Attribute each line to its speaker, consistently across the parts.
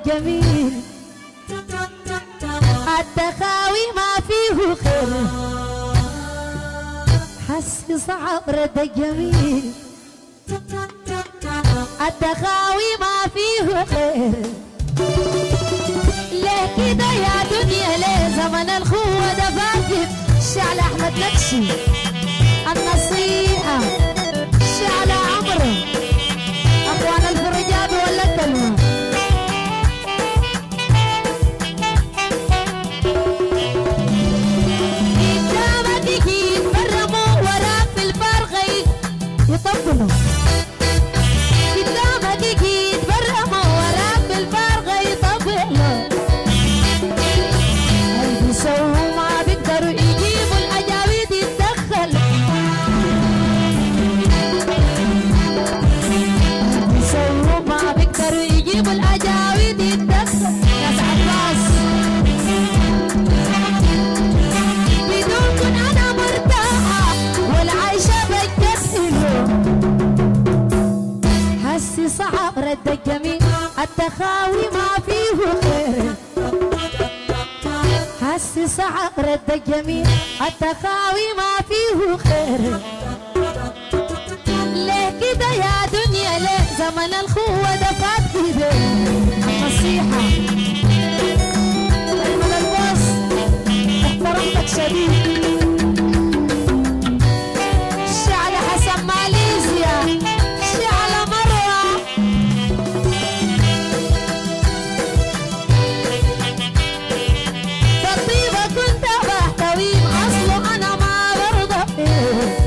Speaker 1: الجميل التخاوي ما فيه خير حس صعب رد الجميل التخاوي ما فيه خير ليه كده يا دنيا ليه زمن الخوة ده فاكر شعل أحمد نكشي النصيحة شعل عمرو أخوان الفرجات ولا الكلمة قدامك يجي يتبرموا وراك في الفرغي يطبلوا قدامك يجي يتبرموا وراك في الفرغي يطبلوا اللي بيسووا ما بيقدروا يجيبوا الأجاويد يتدخل بيسووا ما بيقدروا يجيبوا الأجاويد يتدخل ناس عباس بدونكن أنا مرتاحة والعيشة بتكسله حسي صعب رد الجميل التخاوي ما فيه خير حسي صعب رد الجميل التخاوي ما فيه خير ليه كده يا دنيا ليه زمن الخوة ده فات كده النصيحة أيمن الباص احترمتك شديد شعل حسن ماليزيا شعل مروة بالطيبة كنت بحتوي أصله أنا ما برضى فيه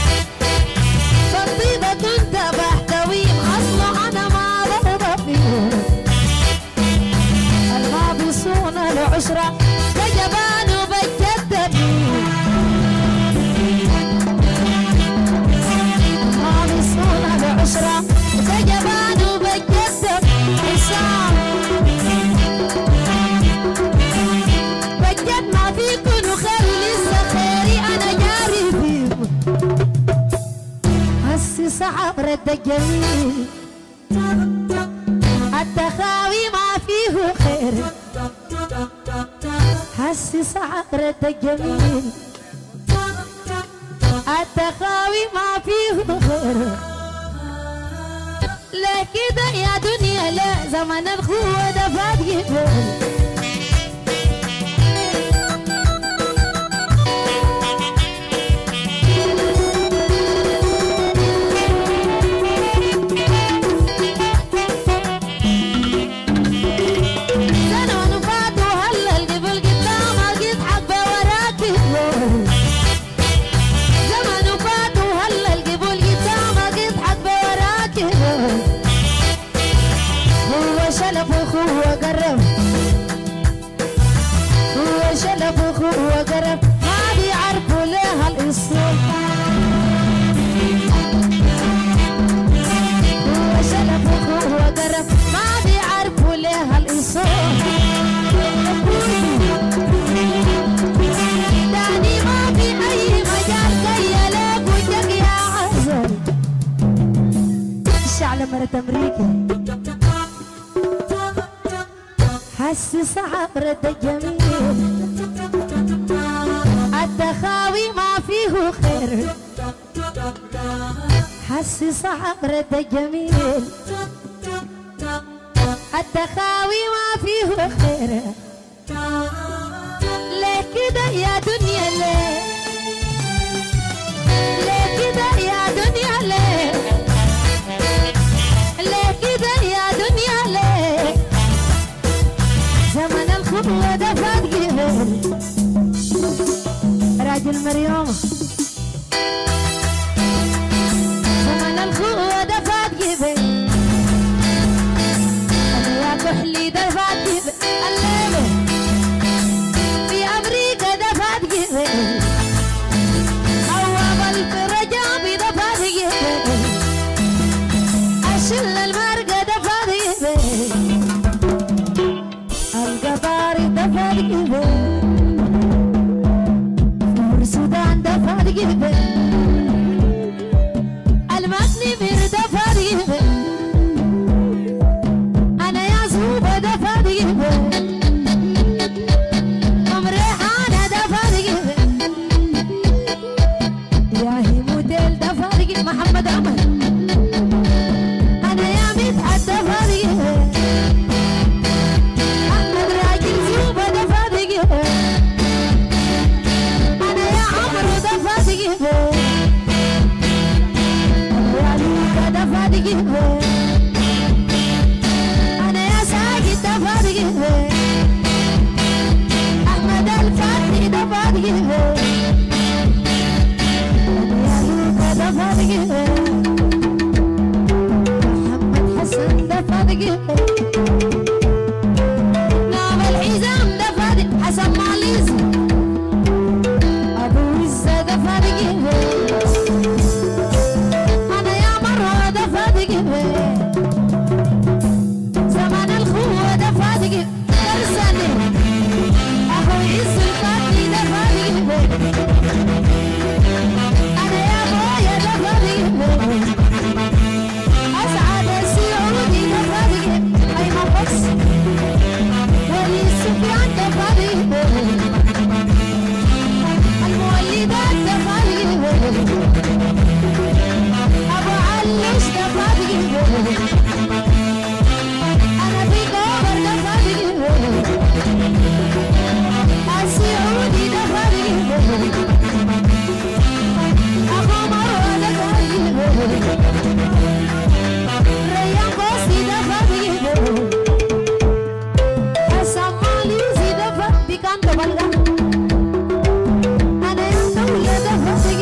Speaker 1: بالطيبة كنت بحتوي أصله أنا ما برضى فيه الما بيصون العشرة كجبان وبجد بيه ما بيصون العشرة كجبان وبجد حسام بجد ما فيكن خير لسه خيري انا جاري فيكم هسي صعب رد الجميل التخاوي ما فيه خير هسي صعب رد الجميل التخاوي ما فيه خير لا كده يا دنيا لا زمن الخوة ده فات جبل زمن فات وهلا القبل قدامك يضحك بوراك زمن فات وهلا القبل قدامك يضحك بوراك هو شلف اخوه قرب هو شلف اخوه قرب ما بيعرفوا ليه الاصول هو شلف اخوه قرب ما بيعرفوا ليه الاصول تاني ما في اي مجال كي لك وجهك يا عسل الشعل مرة امريكا حسي صعب رد الجميل التخاوي ما فيه خير حسي صعب رد الجميل التخاوي ما فيه خير ليه كده يا دنيا ليه ليه كده يا دنيا ليه ليه كده يا دنيا ليه زمن الخطوة ده فات جبل راجل مريوم زمن الخطوة ده فات جبل أنا يا كحلي ده فات جبل الليلة في أمريكا ده فات جبل هو بالفرجابي ده فات جبل أشل المرقة ده فات جبل القطاري ده فات جبل نور السودان ده فات جبل المغني بير ده فات جبل أنا يا زوبة ده فات يا هي موديل ده فارق محمد عمر انا يا مدحت ده فارق احمد راجل زوبه ده فارق انا يا عمرو ده فارق انا يا لوكا ده فارق انا يا ساجد ده فارق احمد الفاتي ده فارق يا لوكا ده فارق محمد حسن ده فارق نعم الحزام ده فارق حسن ماليزي ابو عزة ده فارق انا يا مرة ده فارق زمان الخوة ده فارق درسني اخوي عز الفاتي ده فارق انا يا ابويا ده فارق اسعد السعودي ده فارق ايمن بكس ولي سفيان ده فارق المولدات ده فارق ابو علش ده فارق انا في كوبر ده فارق السعودي ده فارق اخو مروه ده فارق ريان قوسي ده فارق حسن ماليزي ده فارق بيكانتو بلغم انا يا دولة ده فارق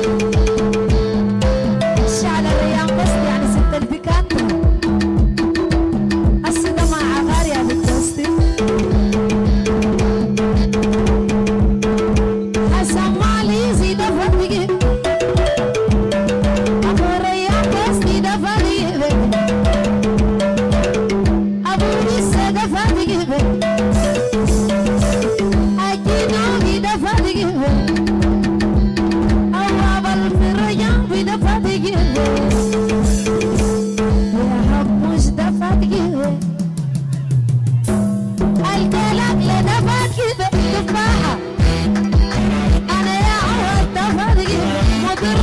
Speaker 1: الشعل الريان قوسي يعني ست البيكانتو الصدى مع عقار يا بالتوستي حسن ماليزي ده فارق ابو ريان قوسي ده فارق ابو لسه ده فارق اكيد نومي ده فارق ابو الفريان في ده فارق يا حموش ده فارق الكلام لنا فارق تفاحه انا يا عوض ده فارق مضر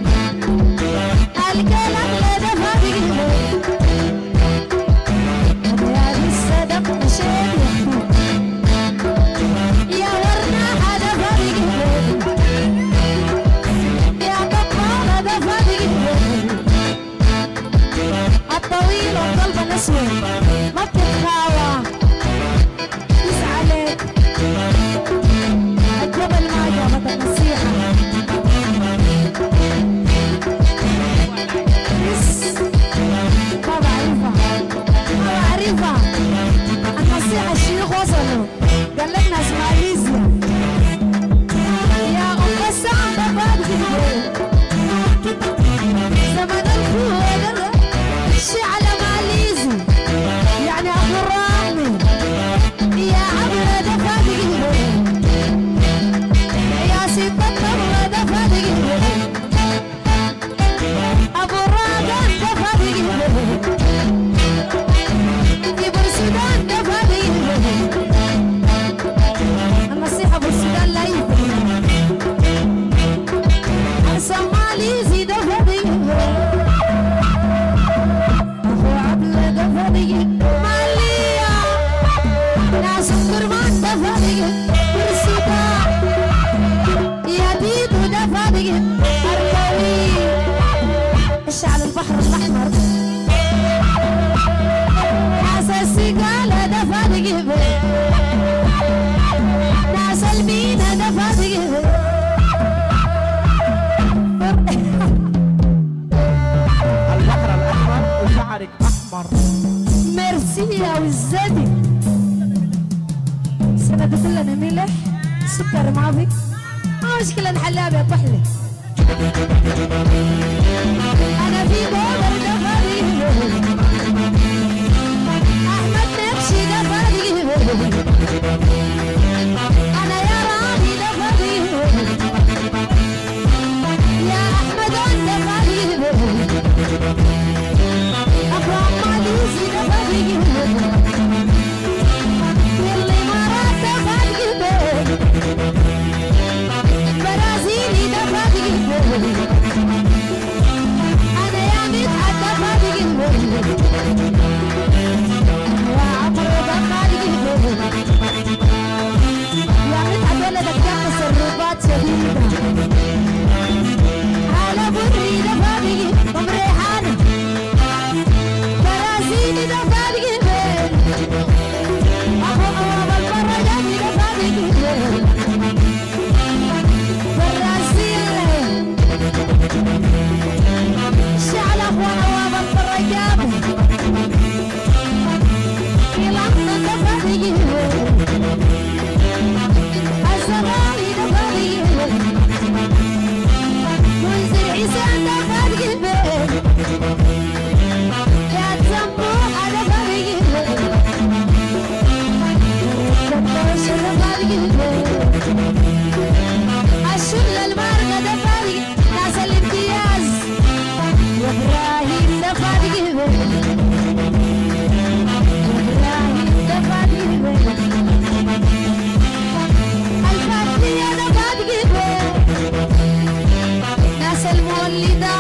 Speaker 1: الكلام لنا فارق يا لسه دم شيخ يا ورنا هذا فريق يا كفار هذا فريق الطويل والقلب الاسود ما بتتخاوى يسعلك الجبل ما جابت النصيحة بس ما بعرفها ما بعرفها النصيحة الشيخ وصلوا قال لك ناس ماليزيا يا أم السام ده فاتك زمن الخوة ده الشعل ماليزي يعني أبو الرامي يا عبرة ده فاتك يا ست الطبلة ده فاتك أبو الراجل ده فاتك في بورسودان ده فاضي النصيحة بورسودان لا يفرق الصوماليزي ده فاضي أخو عبلة ده فاضي مالية ناس كرمان ده فاضي بورسودان يا بيدو ده فاضي أركوي اشعل البحر الأحمر ناس السقالة ده فارق ناس المينا ده فارق
Speaker 2: البحر الأحمر وشعرك أحمر
Speaker 1: ميرسي يا وزتي السنة دي كلنا ملح سكر ما في ما مشكلة نحلها بطحلة أنا في بودر ده فارق أحمد نقشي ده فارق أنا يا رامي ده فارق يا أحمد أنت فارق أكرم ماليزي ده فارق والإمارات ده فارق برازيلي ده فارق اللي